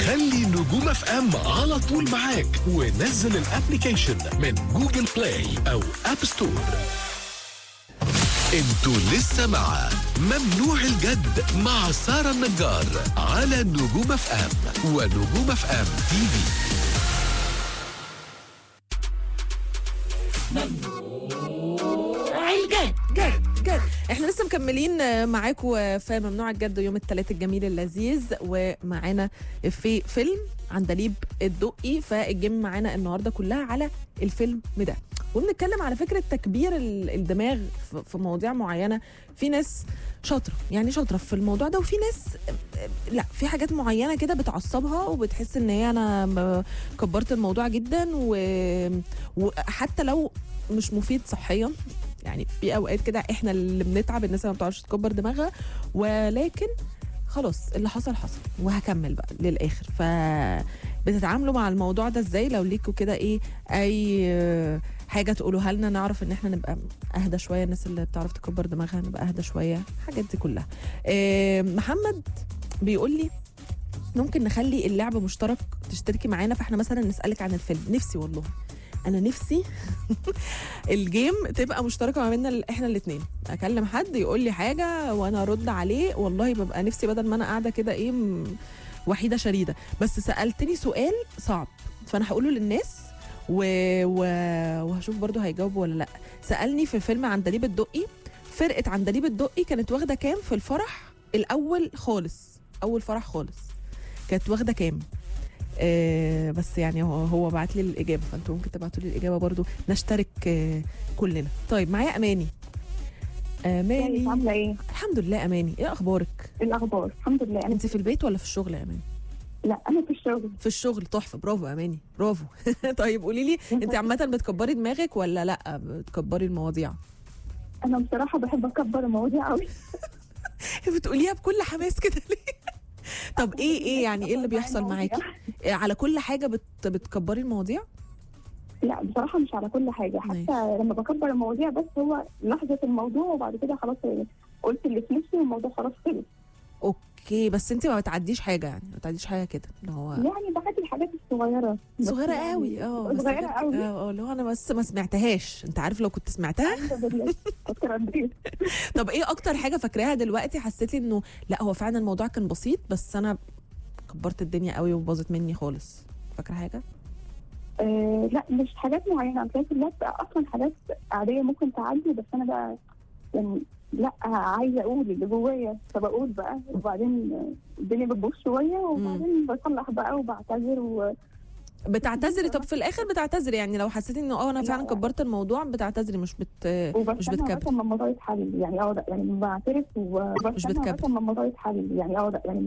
خلي نجوم اف ام على طول معاك ونزل الابليكيشن من جوجل بلاي او اب ستور انتوا لسه مع ممنوع الجد مع سارة النجار على نجوم اف ام ونجوم اف ام تي في الجد جد جد احنا لسه مكملين آه، معاكم آه، في ممنوع الجد يوم الثلاث الجميل اللذيذ ومعانا في فيلم عندليب الدقي فالجيم معانا النهارده كلها على الفيلم ده وبنتكلم على فكره تكبير ال- الدماغ في- في مواضيع معينه في ناس شاطره يعني شاطره في الموضوع ده وفي ناس آه، لا في حاجات معينه كده بتعصبها وبتحس ان هي انا ب- كبرت الموضوع جدا و... وحتى لو مش مفيد صحيا يعني في اوقات كده احنا اللي بنتعب الناس اللي ما بتعرفش تكبر دماغها ولكن خلاص اللي حصل حصل وهكمل بقى للاخر ف بتتعاملوا مع الموضوع ده ازاي لو ليكوا كده ايه اي آه، حاجه تقولوها لنا نعرف ان احنا نبقى اهدى شويه الناس اللي بتعرف تكبر دماغها نبقى اهدى شويه الحاجات دي كلها آه، محمد بيقول لي ممكن نخلي اللعب مشترك تشتركي معانا فاحنا مثلا نسالك عن الفيلم نفسي والله انا نفسي الجيم تبقى مشتركه ما بيننا ال- احنا الاثنين اكلم حد يقول لي حاجه وانا ارد عليه والله ببقى نفسي بدل ما انا قاعده كده ايه م- وحيده شريده بس سالتني سؤال صعب فانا هقوله للناس و... و... وهشوف برضو هيجاوبوا ولا لا سالني في فيلم عندليب الدقي فرقه عندليب الدقي كانت واخده كام في الفرح الاول خالص اول فرح خالص كانت واخده كام آه بس يعني هو هو بعت لي الاجابه فانتوا ممكن تبعتوا لي الاجابه برضو نشترك آه كلنا طيب معايا اماني ازيك اماني عامله ايه؟ الحمد لله اماني ايه اخبارك إيه الاخبار؟ الحمد لله انا انت في البيت ولا في الشغل يا اماني لا انا في الشغل في الشغل تحفه برافو يا اماني برافو طيب قولي لي انت عامه بتكبري دماغك ولا لا بتكبري المواضيع انا بصراحه بحب اكبر المواضيع قوي بتقوليها بكل حماس كده ليه طب ايه ايه يعني ايه اللي بيحصل معاكي إيه على كل حاجه بت بتكبري المواضيع لا بصراحه مش على كل حاجه حتى لما بكبر المواضيع بس هو لحظه الموضوع وبعد كده خلاص قلت اللي في نفسي والموضوع خلاص خلص اوكي بس انت ما بتعديش حاجه يعني ما بتعديش حاجه كده اللي هو يعني بعد الحاجات الصغيره بس صغيره يعني قوي اه بس صغيره كانت- قوي اه اه اللي هو انا بس ما سمعتهاش انت عارف لو كنت سمعتها الحمد لله كنت رديت طب ايه اكتر حاجه فاكراها دلوقتي حسيتي انه لا هو فعلا الموضوع كان بسيط بس انا كبرت الدنيا قوي وباظت مني خالص فاكره حاجه آه لا مش حاجات معينه انا شايف لا اصلا حاجات عاديه ممكن تعدي بس انا بقى يعني لا عايزه اقول اللي جوايا فبقول بقى وبعدين الدنيا بتبوظ شويه وبعدين بصلح بقى وبعتذر و... بتعتذري طب في الاخر بتعتذري يعني لو حسيتي انه اه انا لا. فعلا كبرت الموضوع بتعتذري مش بت مش وبستنى بتكبر لغايه لما الموضوع يتحل يعني اه لا، يعني بعترف وبستنى بتكبر. لغايه لما الموضوع يتحل يعني اه لا، يعني